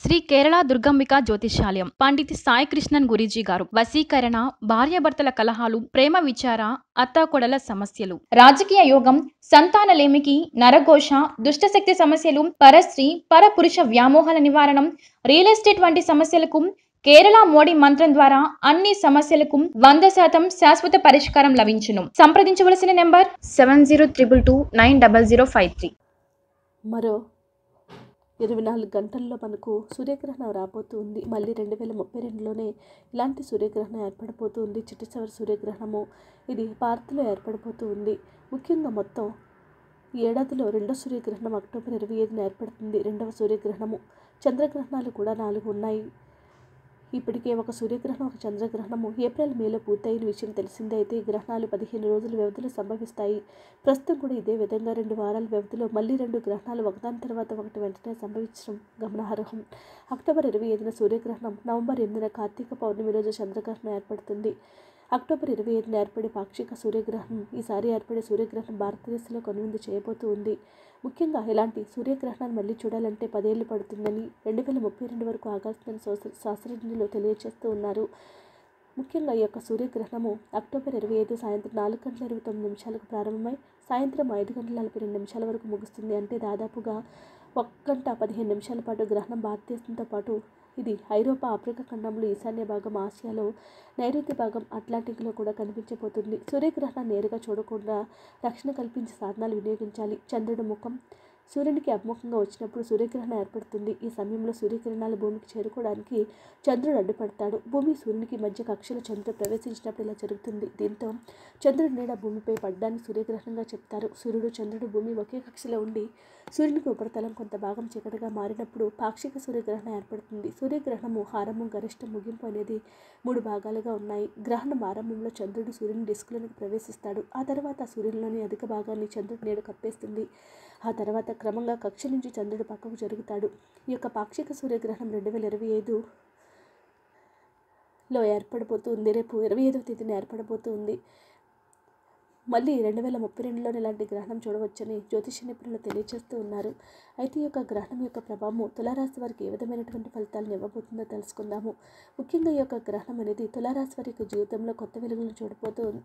శ్రీ కేరళ దుర్గంబిక జ్యోతిష్యాలయం పండిత్ సాయి కృష్ణన్ గురీజీ గారు వశీకరణ భార్యాభర్తల కలహాలు ప్రేమ విచార అత్తాకొడల సమస్యలు రాజకీయ యోగం సంతానలేమికి నరఘోష దుష్టశక్తి సమస్యలు పరస్త్రీ పరపురుష వ్యామోహాల నివారణం రియల్ ఎస్టేట్ వంటి సమస్యలకు కేరళ మోడీ మంత్రం ద్వారా అన్ని సమస్యలకు వంద శాతం శాశ్వత పరిష్కారం లభించును సంప్రదించవలసిన number seven zero triple two nine double zero five three మరో ఇరవై నాలుగు గంటల్లో మనకు సూర్యగ్రహణం రాబోతూ ఉంది మళ్ళీ రెండు వేల ముప్పై రెండులోనే ఇలాంటి సూర్యగ్రహణం ఏర్పడబోతూ ఉంది చిట్టు చివరి సూర్యగ్రహణము ఇది భారత్లో ఏర్పడబోతూ ఉంది ముఖ్యంగా మొత్తం ఈ ఏడాదిలో రెండో సూర్యగ్రహణం అక్టోబర్ ఇరవై ఐదున ఏర్పడుతుంది రెండవ సూర్యగ్రహణము చంద్రగ్రహణాలు కూడా నాలుగు ఉన్నాయి ఇప్పటికే ఒక సూర్యగ్రహణం ఒక చంద్రగ్రహణము ఏప్రిల్ మేలో పూర్తయిన విషయం తెలిసిందే అయితే ఈ గ్రహణాలు పదిహేను రోజుల వ్యవధిలో సంభవిస్తాయి ప్రస్తుతం కూడా ఇదే విధంగా రెండు వారాల వ్యవధిలో మళ్ళీ రెండు గ్రహణాలు ఒకదాని తర్వాత ఒకటి వెంటనే సంభవించడం గమనార్హం అక్టోబర్ ఇరవై ఐదున సూర్యగ్రహణం నవంబర్ ఎనిమిదిన కార్తీక పౌర్ణమి రోజు చంద్రగ్రహణం ఏర్పడుతుంది అక్టోబర్ ఇరవై ఐదున ఏర్పడే పాక్షిక సూర్యగ్రహణం ఈసారి ఏర్పడే సూర్యగ్రహణం భారతదేశంలో కనువిందు చేయబోతూ ఉంది ముఖ్యంగా ఇలాంటి సూర్యగ్రహణాన్ని మళ్ళీ చూడాలంటే పదేళ్లు పడుతుందని రెండు వేల ముప్పై రెండు వరకు ఆగాల్సిందని శాస్త్ర- శాస్త్రజ్ఞులు తెలియజేస్తూ ఉన్నారు ముఖ్యంగా ఈ యొక్క సూర్యగ్రహణము అక్టోబర్ ఇరవై ఐదు సాయంత్రం నాలుగు గంటల ఇరవై తొమ్మిది నిమిషాలకు ప్రారంభమై సాయంత్రం ఐదు గంటల నలభై రెండు నిమిషాల వరకు ముగుస్తుంది అంటే దాదాపుగా ఒక గంట పదిహేను నిమిషాల పాటు గ్రహణం భారతదేశంతో పాటు ఇది ఐరోపా ఆఫ్రికా ఖండంలో ఈశాన్య భాగం ఆసియాలో నైరుతి భాగం అట్లాంటిక్లో కూడా కనిపించబోతుంది సూర్యగ్రహణం నేరుగా చూడకుండా రక్షణ కల్పించే సాధనాలు వినియోగించాలి చంద్రుడి ముఖం సూర్యునికి అభిముఖంగా వచ్చినప్పుడు సూర్యగ్రహణం ఏర్పడుతుంది ఈ సమయంలో సూర్యకిరణాలు భూమికి చేరుకోవడానికి చంద్రుడు అడ్డుపడతాడు భూమి సూర్యునికి మధ్య కక్షలో చంద్రుడు ప్రవేశించినప్పుడు ఇలా జరుగుతుంది దీంతో చంద్రుడి నీడ భూమిపై పడ్డాన్ని సూర్యగ్రహణంగా చెప్తారు సూర్యుడు చంద్రుడు భూమి ఒకే కక్షలో ఉండి సూర్యునికి ఉపరితలం కొంత భాగం చీకటిగా మారినప్పుడు పాక్షిక సూర్యగ్రహణం ఏర్పడుతుంది సూర్యగ్రహణము హారము గరిష్ట ముగింపు అనేది మూడు భాగాలుగా ఉన్నాయి గ్రహణం ఆరంభంలో చంద్రుడు సూర్యుని డిస్కులోనికి ప్రవేశిస్తాడు ఆ తర్వాత సూర్యునిలోని అధిక భాగాన్ని చంద్రుడి నీడ కప్పేస్తుంది ఆ తర్వాత క్రమంగా కక్ష నుంచి చంద్రుడు పక్కకు జరుగుతాడు ఈ యొక్క పాక్షిక సూర్యగ్రహణం రెండు వేల ఇరవై ఐదు లో ఏర్పడబోతుంది రేపు ఇరవై ఐదవ తేదీన ఏర్పడబోతుంది మళ్ళీ రెండు వేల ముప్పై రెండులోనే ఇలాంటి గ్రహణం చూడవచ్చని జ్యోతిష నిపుణులు తెలియజేస్తూ ఉన్నారు అయితే ఈ యొక్క గ్రహణం యొక్క ప్రభావం తులారాశి వారికి ఏ విధమైనటువంటి ఫలితాలను ఇవ్వబోతుందో తెలుసుకుందాము ముఖ్యంగా ఈ యొక్క గ్రహణం అనేది తులారాశి వారి యొక్క జీవితంలో కొత్త వెలుగులను చూడబోతూ ఉంది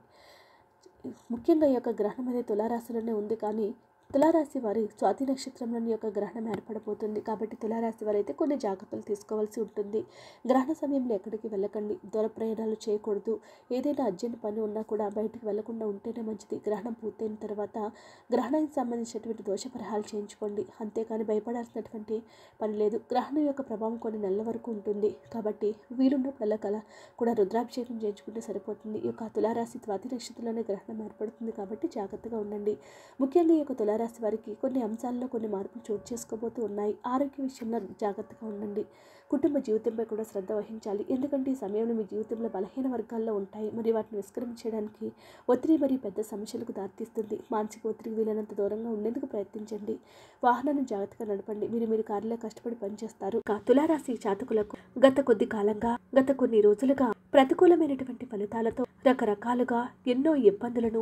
ముఖ్యంగా ఈ యొక్క గ్రహణం అనేది తులారాశిలోనే ఉంది కానీ తులారాశి వారి స్వాతి నక్షత్రంలోని యొక్క గ్రహణం ఏర్పడబోతుంది కాబట్టి తులారాశి వారు అయితే కొన్ని జాగ్రత్తలు తీసుకోవాల్సి ఉంటుంది గ్రహణ సమయంలో ఎక్కడికి వెళ్ళకండి దూర ప్రయాణాలు చేయకూడదు ఏదైనా అర్జెంట్ పని ఉన్నా కూడా బయటికి వెళ్లకుండా ఉంటేనే మంచిది గ్రహణం పూర్తయిన తర్వాత గ్రహణానికి సంబంధించినటువంటి దోష పరిహారాలు చేయించుకోండి అంతేకాని భయపడాల్సినటువంటి పని లేదు గ్రహణం యొక్క ప్రభావం కొన్ని నెలల వరకు ఉంటుంది కాబట్టి వీలున్నప్పుడల్లా కల కూడా రుద్రాభిషేకం చేయించుకుంటే సరిపోతుంది ఈ యొక్క తులారాశి స్వాతి నక్షత్రంలోనే గ్రహణం ఏర్పడుతుంది కాబట్టి జాగ్రత్తగా ఉండండి ముఖ్యంగా ఈ యొక్క తులారాశి వారికి కొన్ని అంశాల్లో కొన్ని మార్పులు చోటు చేసుకోబోతూ ఉన్నాయి ఆరోగ్య విషయంలో జాగ్రత్తగా ఉండండి కుటుంబ జీవితంపై కూడా శ్రద్ధ వహించాలి ఎందుకంటే ఈ సమయంలో మీ జీవితంలో బలహీన వర్గాల్లో ఉంటాయి మరియు వాటిని విస్కరించడానికి ఒత్తిడి మరియు పెద్ద సమస్యలకు దారితీస్తుంది మానసిక ఒత్తిడికి వీలైనంత దూరంగా ఉండేందుకు ప్రయత్నించండి వాహనాన్ని జాగ్రత్తగా నడపండి మీరు మీరు కారులో కష్టపడి పనిచేస్తారు ఇక తులారాశి జాతకులకు గత కొద్ది కాలంగా గత కొన్ని రోజులుగా ప్రతికూలమైనటువంటి ఫలితాలతో రకరకాలుగా ఎన్నో ఇబ్బందులను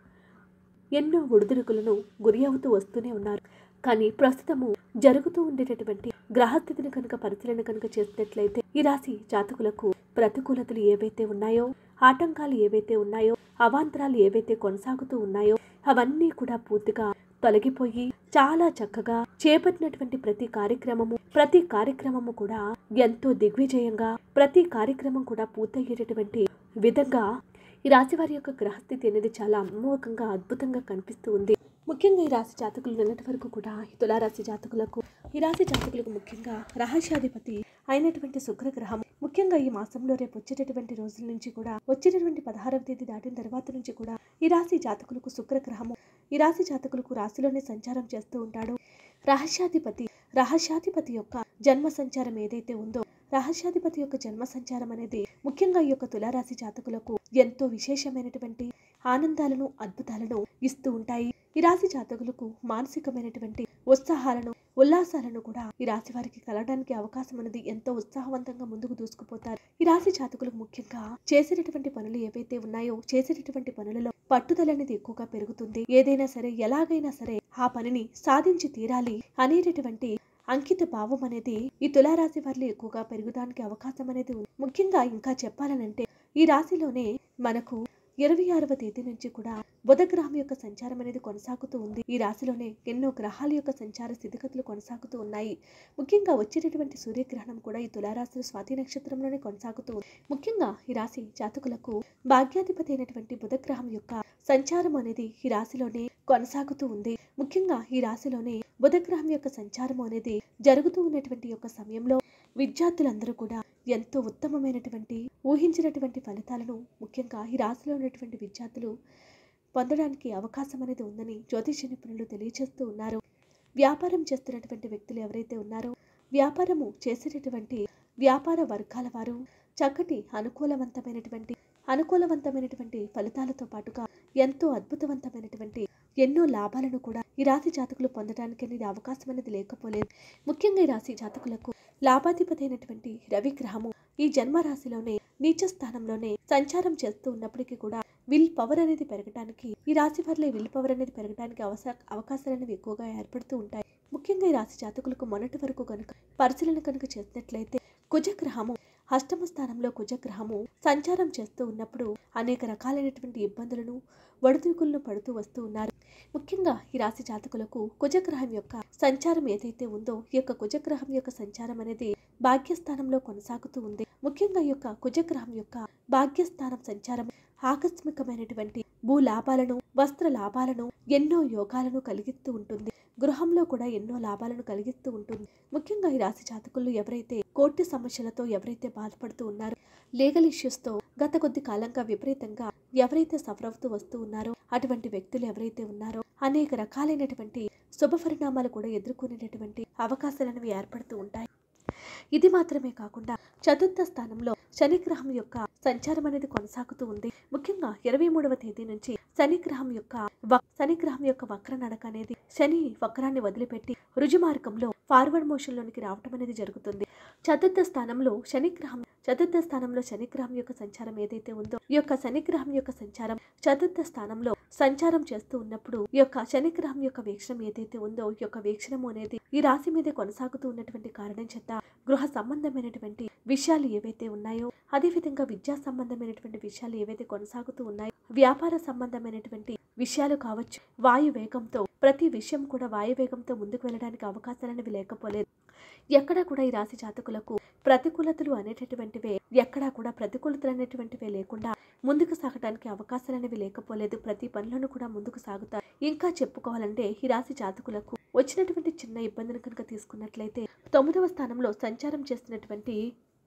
ఎన్నో ఒడిదుడుకులను గురి అవుతూ వస్తూనే ఉన్నారు కానీ ప్రస్తుతము జరుగుతూ ఉండేటటువంటి గ్రహస్థితిని కనుక పరిశీలన కనుక చేసినట్లయితే ఈ రాశి జాతకులకు ప్రతికూలతలు ఏవైతే ఉన్నాయో ఆటంకాలు ఏవైతే ఉన్నాయో అవాంతరాలు ఏవైతే కొనసాగుతూ ఉన్నాయో అవన్నీ కూడా పూర్తిగా తొలగిపోయి చాలా చక్కగా చేపట్టినటువంటి ప్రతి కార్యక్రమము ప్రతి కార్యక్రమము కూడా ఎంతో దిగ్విజయంగా ప్రతి కార్యక్రమం కూడా పూర్తయ్యేటటువంటి విధంగా ఈ రాశి వారి యొక్క గ్రహస్థితి అనేది చాలా అమోఘంగా అద్భుతంగా కనిపిస్తూ ఉంది ముఖ్యంగా ఈ రాశి జాతకులు నిన్నటి వరకు కూడా ఈ తులారాశి జాతకులకు ఈ రాశి జాతకులకు ముఖ్యంగా రహస్యాధిపతి అయినటువంటి శుక్రగ్రహం ముఖ్యంగా ఈ మాసంలో రేపు వచ్చేటటువంటి రోజుల నుంచి కూడా వచ్చేటటువంటి పదహారవ తేదీ దాటిన తర్వాత నుంచి కూడా ఈ రాశి జాతకులకు శుక్రగ్రహము ఈ రాశి జాతకులకు రాశిలోనే సంచారం చేస్తూ ఉంటాడు రహస్యాధిపతి రహస్యాధిపతి యొక్క జన్మ సంచారం ఏదైతే ఉందో రహస్యాధిపతి యొక్క జన్మ సంచారం అనేది ముఖ్యంగా ఈ యొక్క తులారాశి జాతకులకు ఎంతో విశేషమైనటువంటి ఆనందాలను అద్భుతాలను ఇస్తూ ఉంటాయి ఈ రాశి జాతకులకు మానసికమైనటువంటి ఉత్సాహాలను ఉల్లాసాలను కూడా ఈ రాశి వారికి కలగడానికి అవకాశం అనేది ఎంతో ఉత్సాహవంతంగా ముందుకు దూసుకుపోతారు ఈ రాశి జాతకులకు ముఖ్యంగా చేసేటటువంటి పనులు ఏవైతే ఉన్నాయో చేసేటటువంటి పనులలో పట్టుదల అనేది ఎక్కువగా పెరుగుతుంది ఏదైనా సరే ఎలాగైనా సరే ఆ పనిని సాధించి తీరాలి అనేటటువంటి అంకిత భావం అనేది ఈ తులారాశి వారిలో ఎక్కువగా పెరుగుదానికి అవకాశం అనేది ఉంది ముఖ్యంగా ఇంకా చెప్పాలనంటే ఈ రాశిలోనే మనకు ఇరవై ఆరవ తేదీ నుంచి కూడా బుధ గ్రహం యొక్క సంచారం అనేది కొనసాగుతూ ఉంది ఈ రాశిలోనే ఎన్నో గ్రహాల యొక్క సంచార స్థితిగతులు కొనసాగుతూ ఉన్నాయి ముఖ్యంగా వచ్చేటటువంటి సూర్యగ్రహణం కూడా ఈ తులారాశిలో స్వాతి నక్షత్రంలోనే కొనసాగుతూ ఉంది ముఖ్యంగా ఈ రాశి జాతకులకు భాగ్యాధిపతి అయినటువంటి బుధ గ్రహం యొక్క సంచారం అనేది ఈ రాశిలోనే కొనసాగుతూ ఉంది ముఖ్యంగా ఈ రాశిలోనే బుధ గ్రహం యొక్క సంచారం అనేది జరుగుతూ ఉన్నటువంటి యొక్క సమయంలో విద్యార్థులందరూ కూడా ఎంతో ఉత్తమమైనటువంటి ఊహించినటువంటి ఫలితాలను ముఖ్యంగా ఈ రాశిలో ఉన్నటువంటి విద్యార్థులు పొందడానికి అవకాశం అనేది ఉందని జ్యోతిష నిపుణులు తెలియజేస్తూ ఉన్నారు వ్యాపారం చేస్తున్నటువంటి వ్యక్తులు ఎవరైతే ఉన్నారో వ్యాపారము చేసేటటువంటి వ్యాపార వర్గాల వారు చక్కటి అనుకూలవంతమైనటువంటి అనుకూలవంతమైనటువంటి ఫలితాలతో పాటుగా ఎంతో అద్భుతవంతమైనటువంటి ఎన్నో లాభాలను కూడా ఈ రాశి జాతకులు పొందడానికి అనేది అవకాశం అనేది లేకపోలేదు ముఖ్యంగా ఈ రాశి జాతకులకు లాభాధిపతి అయినటువంటి రవి గ్రహము ఈ జన్మ రాశిలోనే నీచ స్థానంలోనే సంచారం చేస్తూ ఉన్నప్పటికీ కూడా విల్ పవర్ అనేది పెరగడానికి ఈ రాశి వారిలో విల్ పవర్ అనేది పెరగడానికి అవస అవకాశాలు అనేవి ఎక్కువగా ఏర్పడుతూ ఉంటాయి ముఖ్యంగా ఈ రాశి జాతకులకు మొన్నటి వరకు కనుక పరిశీలన కనుక చేసినట్లయితే కుజగ్రహము అష్టమ స్థానంలో కుజగ్రహము సంచారం చేస్తూ ఉన్నప్పుడు అనేక రకాలైనటువంటి ఇబ్బందులను ఒడిదుడుకులను పడుతూ వస్తూ ఉన్నారు ముఖ్యంగా ఈ రాశి జాతకులకు కుజగ్రహం యొక్క సంచారం ఏదైతే ఉందో ఈ యొక్క కుజగ్రహం యొక్క సంచారం అనేది భాగ్యస్థానంలో కొనసాగుతూ ఉంది ముఖ్యంగా ఈ యొక్క కుజగ్రహం యొక్క భాగ్యస్థానం సంచారం ఆకస్మికమైనటువంటి భూ లాభాలను వస్త్ర లాభాలను ఎన్నో యోగాలను కలిగిస్తూ ఉంటుంది గృహంలో కూడా ఎన్నో లాభాలను కలిగిస్తూ ఉంటుంది ముఖ్యంగా ఈ రాశి జాతకులు ఎవరైతే కోర్టు సమస్యలతో ఎవరైతే బాధపడుతూ ఉన్నారో లీగల్ ఇష్యూస్తో గత కొద్ది కాలంగా విపరీతంగా ఎవరైతే సఫర్ అవుతూ వస్తూ ఉన్నారో అటువంటి వ్యక్తులు ఎవరైతే ఉన్నారో అనేక రకాలైనటువంటి శుభ పరిణామాలు కూడా ఎదుర్కొనేటటువంటి అవకాశాలు అనేవి ఏర్పడుతూ ఉంటాయి ఇది మాత్రమే కాకుండా చతుర్థ స్థానంలో శనిగ్రహం యొక్క సంచారం అనేది కొనసాగుతూ ఉంది ముఖ్యంగా ఇరవై మూడవ తేదీ నుంచి శనిగ్రహం యొక్క వక్- శనిగ్రహం యొక్క వక్ర నడక అనేది శని వక్రాన్ని వదిలిపెట్టి రుజుమార్గంలో ఫార్వర్డ్ మోషన్ లోనికి రావటం అనేది జరుగుతుంది చతుర్థ స్థానంలో శనిగ్రహం చతుర్థ స్థానంలో శనిగ్రహం యొక్క సంచారం ఏదైతే ఉందో ఈ యొక్క శనిగ్రహం యొక్క సంచారం చతుర్థ స్థానంలో సంచారం చేస్తూ ఉన్నప్పుడు ఈ యొక్క శనిగ్రహం యొక్క వీక్షణం ఏదైతే ఉందో ఈ యొక్క వీక్షణము అనేది ఈ రాశి మీదే కొనసాగుతూ ఉన్నటువంటి కారణం చేత గృహ సంబంధమైనటువంటి విషయాలు ఏవైతే ఉన్నాయో అదేవిధంగా విద్యా సంబంధమైనటువంటి విషయాలు ఏవైతే కొనసాగుతూ ఉన్నాయో వ్యాపార సంబంధమైనటువంటి విషయాలు కావచ్చు వాయు వేగంతో ప్రతి విషయం కూడా వాయు వేగంతో ముందుకు వెళ్ళడానికి అవకాశాలనేవి లేకపోలేదు ఎక్కడా కూడా ఈ రాశి జాతకులకు ప్రతికూలతలు అనేటటువంటివే ఎక్కడా కూడా ప్రతికూలతలు అనేటువంటివే లేకుండా ముందుకు సాగడానికి అవకాశాలు అనేవి లేకపోలేదు ప్రతి పనులను కూడా ముందుకు సాగుతారు ఇంకా చెప్పుకోవాలంటే ఈ రాశి జాతకులకు వచ్చినటువంటి చిన్న ఇబ్బందిని కనుక తీసుకున్నట్లయితే తొమ్మిదవ స్థానంలో సంచారం చేస్తున్నటువంటి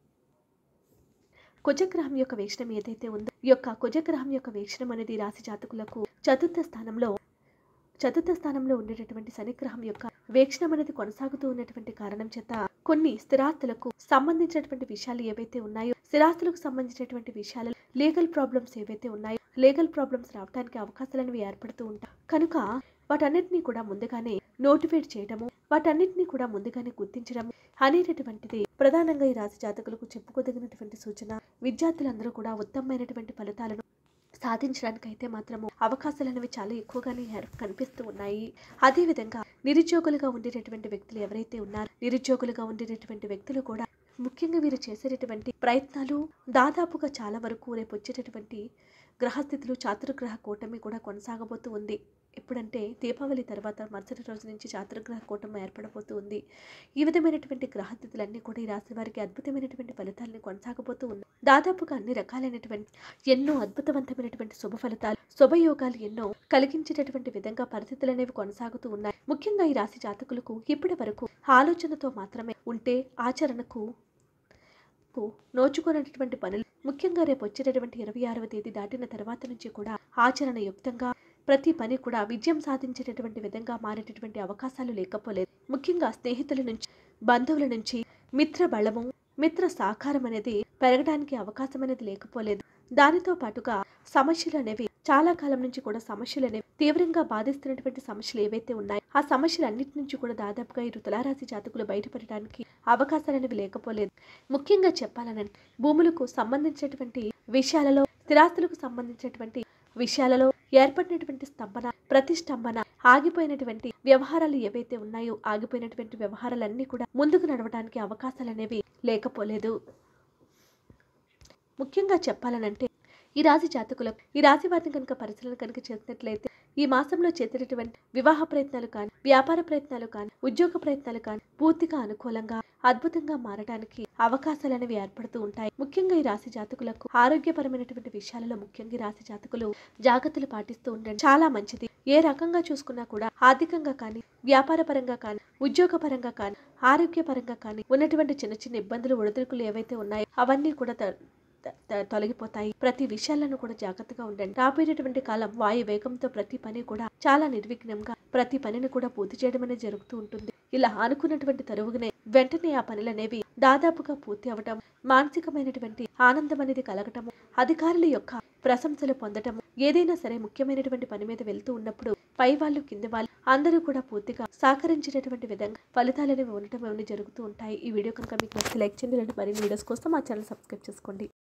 కుజగ్రహం యొక్క వీక్షణం ఏదైతే ఉందో ఈ యొక్క కుజగ్రహం యొక్క వీక్షణం అనేది ఈ రాశి జాతకులకు చతుర్థ స్థానంలో చతుర్థ స్థానంలో ఉండేటటువంటి శనిగ్రహం యొక్క వీక్షణం అనేది కొనసాగుతూ ఉన్నటువంటి కారణం చేత కొన్ని స్థిరాస్తులకు సంబంధించినటువంటి విషయాలు ఏవైతే ఉన్నాయో స్థిరాస్తులకు సంబంధించినటువంటి విషయాలు లీగల్ ప్రాబ్లమ్స్ ఏవైతే ఉన్నాయో లీగల్ ప్రాబ్లమ్స్ రావడానికి అవకాశాలు అనేవి ఏర్పడుతూ ఉంటాయి కనుక వాటన్నిటినీ కూడా ముందుగానే నోటిఫైడ్ చేయడము వాటన్నిటినీ కూడా ముందుగానే గుర్తించడం అనేటటువంటిది ప్రధానంగా ఈ రాశి జాతకులకు చెప్పుకోదగినటువంటి సూచన విద్యార్థులందరూ కూడా ఉత్తమమైనటువంటి ఫలితాలను సాధించడానికి అయితే మాత్రము అవకాశాలు అనేవి చాలా ఎక్కువగానే ఏర్- కనిపిస్తూ ఉన్నాయి అదేవిధంగా నిరుద్యోగులుగా ఉండేటటువంటి వ్యక్తులు ఎవరైతే ఉన్నారో నిరుద్యోగులుగా ఉండేటటువంటి వ్యక్తులు కూడా ముఖ్యంగా వీరు చేసేటటువంటి ప్రయత్నాలు దాదాపుగా చాలా వరకు రేపు వచ్చేటటువంటి గ్రహస్థితులు చాతుర్గ్రహ కూటమి కూడా కొనసాగబోతూ ఉంది ఎప్పుడంటే దీపావళి తర్వాత మరుసటి రోజు నుంచి చాతుర్గ్రహ కూటమి ఏర్పడబోతూ ఉంది ఈ విధమైనటువంటి గ్రహస్థితులన్నీ కూడా ఈ రాశి వారికి అద్భుతమైనటువంటి ఫలితాలను కొనసాగబోతూ ఉన్నాయి దాదాపుగా అన్ని రకాలైనటువంటి ఎన్నో అద్భుతవంతమైనటువంటి శుభ ఫలితాలు శుభయోగాలు ఎన్నో కలిగించేటటువంటి విధంగా పరిస్థితులు అనేవి కొనసాగుతూ ఉన్నాయి ముఖ్యంగా ఈ రాశి జాతకులకు ఇప్పటి వరకు ఆలోచనతో మాత్రమే ఉంటే ఆచరణకు కు నోచుకున్నటువంటి పనులు ముఖ్యంగా రేపు వచ్చేటటువంటి ఇరవై ఆరవ తేదీ దాటిన తర్వాత నుంచి కూడా ఆచరణ యుక్తంగా ప్రతి పని కూడా విజయం సాధించేటటువంటి విధంగా మారేటటువంటి అవకాశాలు లేకపోలేదు ముఖ్యంగా స్నేహితుల నుంచి బంధువుల నుంచి మిత్ర బలము మిత్ర సాకారం అనేది పెరగడానికి అవకాశం అనేది లేకపోలేదు దానితో పాటుగా సమస్యలు అనేవి చాలా కాలం నుంచి కూడా సమస్యలు అనేవి తీవ్రంగా బాధిస్తున్నటువంటి సమస్యలు ఏవైతే ఉన్నాయో ఆ సమస్యలన్నిటి నుంచి కూడా దాదాపుగా ఈ తులారాశి జాతకులు బయటపడడానికి అవకాశాలు అనేవి లేకపోలేదు ముఖ్యంగా చెప్పాలనంటే భూములకు సంబంధించినటువంటి విషయాలలో స్థిరాస్తులకు సంబంధించినటువంటి విషయాలలో ఏర్పడినటువంటి స్తంభన ప్రతిష్టంభన ఆగిపోయినటువంటి వ్యవహారాలు ఏవైతే ఉన్నాయో ఆగిపోయినటువంటి వ్యవహారాలన్నీ కూడా ముందుకు నడవడానికి అవకాశాలు అనేవి లేకపోలేదు ముఖ్యంగా చెప్పాలనంటే ఈ రాశి జాతకులకు ఈ రాశి వారిని కనుక పరిశీలన కనుక చేసినట్లయితే ఈ మాసంలో చేసేటటువంటి వివాహ ప్రయత్నాలు కానీ వ్యాపార ప్రయత్నాలు కానీ ఉద్యోగ ప్రయత్నాలు కానీ పూర్తిగా అనుకూలంగా అద్భుతంగా మారడానికి అవకాశాలు అనేవి ఏర్పడుతూ ఉంటాయి ముఖ్యంగా ఈ రాశి జాతకులకు ఆరోగ్యపరమైనటువంటి విషయాలలో ముఖ్యంగా ఈ రాశి జాతకులు జాగ్రత్తలు పాటిస్తూ ఉండండి చాలా మంచిది ఏ రకంగా చూసుకున్నా కూడా ఆర్థికంగా కానీ వ్యాపార పరంగా కానీ ఉద్యోగ పరంగా కానీ ఆరోగ్యపరంగా కానీ ఉన్నటువంటి చిన్న చిన్న ఇబ్బందులు ఒడిదుడుకులు ఏవైతే ఉన్నాయో అవన్నీ కూడా త- త- త- తొలగిపోతాయి ప్రతి విషయాలను కూడా జాగ్రత్తగా ఉండండి రాబోయేటటువంటి కాలం వాయు వేగంతో ప్రతి పని కూడా చాలా నిర్విఘ్నంగా ప్రతి పనిని కూడా పూర్తి చేయడం అనేది జరుగుతూ ఉంటుంది ఇలా అనుకున్నటువంటి తరువుగానే వెంటనే ఆ పనులు అనేవి దాదాపుగా పూర్తి అవటం మానసికమైనటువంటి ఆనందం అనేది కలగటము అధికారుల యొక్క ప్రశంసలు పొందటము ఏదైనా సరే ముఖ్యమైనటువంటి పని మీద వెళ్తూ ఉన్నప్పుడు పై వాళ్ళు కింది వాళ్ళు అందరూ కూడా పూర్తిగా సహకరించినటువంటి విధంగా ఫలితాలు అనేవి ఉండటం అనేవి జరుగుతూ ఉంటాయి ఈ వీడియో కనుక మీకు నచ్చితే లైక్ చేయండి ఇలాంటి మరిన్ని వీడియోస్ కోసం మా ఛానల్ సబ్స్క్రైబ్ చేసుకోండి